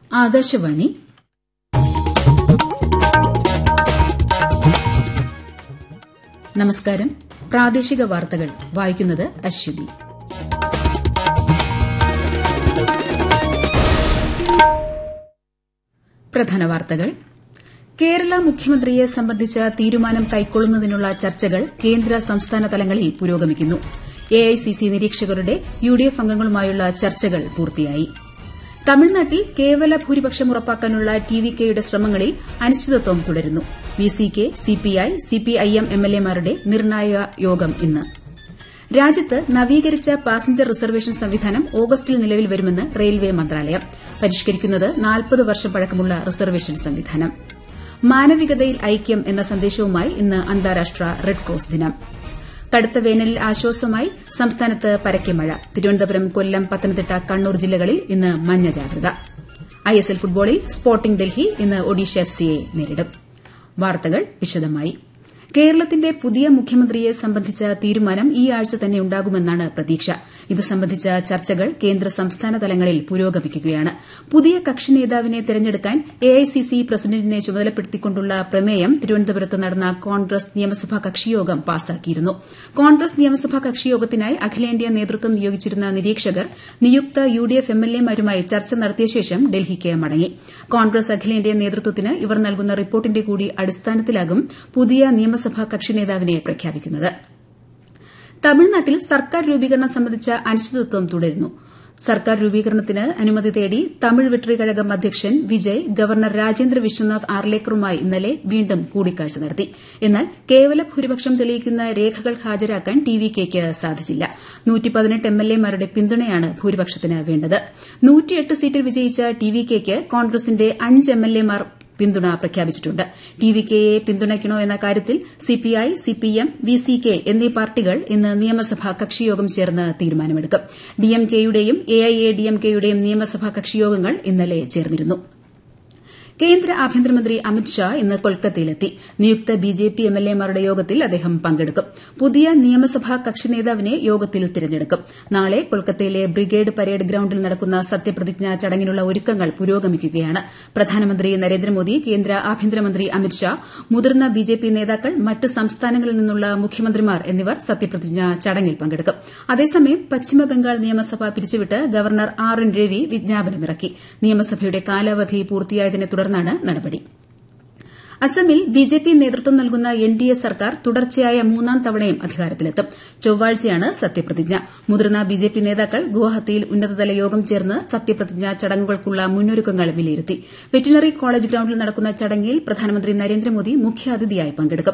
ആകാശവാണി നമസ്കാരം പ്രാദേശിക വാർത്തകൾ വായിക്കുന്നത് അശ്വതി പ്രധാന വാർത്തകൾ കേരള മുഖ്യമന്ത്രിയെ സംബന്ധിച്ച തീരുമാനം കൈക്കൊള്ളുന്നതിനുള്ള ചർച്ചകൾ കേന്ദ്ര സംസ്ഥാന തലങ്ങളിൽ പുരോഗമിക്കുന്നു എഐസിസി നിരീക്ഷകരുടെ യുഡിഎഫ് അംഗങ്ങളുമായുള്ള ചർച്ചകൾ പൂർത്തിയായി തമിഴ്നാട്ടിൽ കേവല ഭൂരിപക്ഷം ഉറപ്പാക്കാനുള്ള ടിവികെയുടെ ശ്രമങ്ങളിൽ അനിശ്ചിതത്വം തുടരുന്നു വിസികെ സിപിഐ സിപിഐഎം എംഎൽഎമാരുടെ നിർണായക യോഗം ഇന്ന് രാജ്യത്ത് നവീകരിച്ച പാസഞ്ചർ റിസർവേഷൻ സംവിധാനം ഓഗസ്റ്റിൽ നിലവിൽ വരുമെന്ന് റെയിൽവേ മന്ത്രാലയം പരിഷ്കരിക്കുന്നത് നാൽപ്പത് വർഷം പഴക്കമുള്ള റിസർവേഷൻ സംവിധാനം മാനവികതയിൽ ഐക്യം എന്ന സന്ദേശവുമായി ഇന്ന് അന്താരാഷ്ട്ര റെഡ് ക്രോസ് ദിനം കടുത്ത വേനലിൽ ആശ്വാസമായി സംസ്ഥാനത്ത് പരക്കെ മഴ തിരുവനന്തപുരം കൊല്ലം പത്തനംതിട്ട കണ്ണൂർ ജില്ലകളിൽ ഇന്ന് മഞ്ഞ ജാഗ്രത ഐഎസ്എൽ ഫുട്ബോളിൽ സ്പോർട്ടിംഗ് ഡൽഹി ഇന്ന് ഒഡീഷ എഫ്സിയെ നേരിടും വാർത്തകൾ വിശദമായി കേരളത്തിന്റെ പുതിയ മുഖ്യമന്ത്രിയെ സംബന്ധിച്ച തീരുമാനം ഈ ആഴ്ച തന്നെ ഉണ്ടാകുമെന്നാണ് പ്രതീക്ഷ ഇത് സംബന്ധിച്ച ചർച്ചകൾ കേന്ദ്ര സംസ്ഥാന തലങ്ങളിൽ പുരോഗമിക്കുകയാണ് പുതിയ കക്ഷി നേതാവിനെ തെരഞ്ഞെടുക്കാൻ എഐസിസി പ്രസിഡന്റിനെ ചുമതലപ്പെടുത്തിക്കൊണ്ടുള്ള പ്രമേയം തിരുവനന്തപുരത്ത് നടന്ന കോൺഗ്രസ് നിയമസഭാ കക്ഷിയോഗം പാസാക്കിയിരുന്നു കോൺഗ്രസ് നിയമസഭാ കക്ഷിയോഗത്തിനായി അഖിലേന്ത്യാ നേതൃത്വം നിയോഗിച്ചിരുന്ന നിരീക്ഷകർ നിയുക്ത യുഡിഎഫ് എംഎൽഎമാരുമായി ചർച്ച നടത്തിയ ശേഷം ഡൽഹിക്ക് മടങ്ങി കോൺഗ്രസ് അഖിലേന്ത്യാ നേതൃത്വത്തിന് ഇവർ നൽകുന്ന റിപ്പോർട്ടിന്റെ കൂടി അടിസ്ഥാനത്തിലാകും പുതിയ നിയമസഭാ കക്ഷി നേതാവിനെ പ്രഖ്യാപിക്കുന്നത് തമിഴ്നാട്ടിൽ സർക്കാർ രൂപീകരണം സംബന്ധിച്ച അനിശ്ചിതത്വം തുടരുന്നു സർക്കാർ രൂപീകരണത്തിന് അനുമതി തേടി തമിഴ് വെട്രി കഴകം അധ്യക്ഷൻ വിജയ് ഗവർണർ രാജേന്ദ്ര വിശ്വനാഥ് ആർലേക്കറുമായി ഇന്നലെ വീണ്ടും കൂടിക്കാഴ്ച നടത്തി എന്നാൽ കേവല ഭൂരിപക്ഷം തെളിയിക്കുന്ന രേഖകൾ ഹാജരാക്കാൻ ടിവികെയ്ക്ക് സാധിച്ചില്ല എംഎൽഎമാരുടെ പിന്തുണയാണ് ഭൂരിപക്ഷത്തിന് വേണ്ടത് സീറ്റിൽ വിജയിച്ച ടിവികെയ്ക്ക് കോൺഗ്രസിന്റെ അഞ്ച് എംഎൽഎമാർ പിന്തുണ പ്രഖ്യാപിച്ചിട്ടുണ്ട് ടിവികെയെ പിന്തുണയ്ക്കണോ എന്ന കാര്യത്തിൽ സിപിഐ സിപിഎം വിസികെ എന്നീ പാർട്ടികൾ ഇന്ന് നിയമസഭാ കക്ഷിയോഗം ചേർന്ന് തീരുമാനമെടുക്കും ഡിഎംകെയുടെയും എഐഎഡിഎംകെയുടെയും നിയമസഭാ കക്ഷിയോഗങ്ങൾ ഇന്നലെ ചേർന്നിരുന്നു കേന്ദ്ര ആഭ്യന്തരമന്ത്രി അമിത്ഷാ ഇന്ന് കൊൽക്കത്തയിലെത്തി നിയുക്ത ബിജെപി എംഎൽഎമാരുടെ യോഗത്തിൽ അദ്ദേഹം പങ്കെടുക്കും പുതിയ നിയമസഭാ കക്ഷി നേതാവിനെ യോഗത്തിൽ തിരഞ്ഞെടുക്കും നാളെ കൊൽക്കത്തയിലെ ബ്രിഗേഡ് പരേഡ് ഗ്രൌണ്ടിൽ നടക്കുന്ന സത്യപ്രതിജ്ഞാ ചടങ്ങിനുള്ള ഒരുക്കങ്ങൾ പുരോഗമിക്കുകയാണ് പ്രധാനമന്ത്രി നരേന്ദ്രമോദി കേന്ദ്ര ആഭ്യന്തരമന്ത്രി അമിത്ഷാ മുതിർന്ന ബിജെപി നേതാക്കൾ മറ്റ് സംസ്ഥാനങ്ങളിൽ നിന്നുള്ള മുഖ്യമന്ത്രിമാർ എന്നിവർ സത്യപ്രതിജ്ഞാ ചടങ്ങിൽ പങ്കെടുക്കും അതേസമയം പശ്ചിമബംഗാൾ നിയമസഭ പിരിച്ചുവിട്ട് ഗവർണർ ആർ എൻ രവി വിജ്ഞാപനമിറക്കി നിയമസഭയുടെ കാലാവധി പൂർത്തിയായതിനെ തുടർന്നാണ് നടപടി അസമിൽ ബിജെപി നേതൃത്വം നൽകുന്ന എൻഡിഎ സർക്കാർ തുടർച്ചയായ മൂന്നാം തവണയും അധികാരത്തിലെത്തും ചൊവ്വാഴ്ചയാണ് സത്യപ്രതിജ്ഞ മുതിർന്ന ബിജെപി നേതാക്കൾ ഗുവാഹത്തിയിൽ ഉന്നതതല യോഗം ചേർന്ന് സത്യപ്രതിജ്ഞാ ചടങ്ങുകൾക്കുള്ള മുന്നൊരുക്കങ്ങൾ വിലയിരുത്തി വെറ്റിനറി കോളേജ് ഗ്രൌണ്ടിൽ നടക്കുന്ന ചടങ്ങിൽ പ്രധാനമന്ത്രി നരേന്ദ്രമോദി മുഖ്യാതിഥിയായി പങ്കെടുക്കും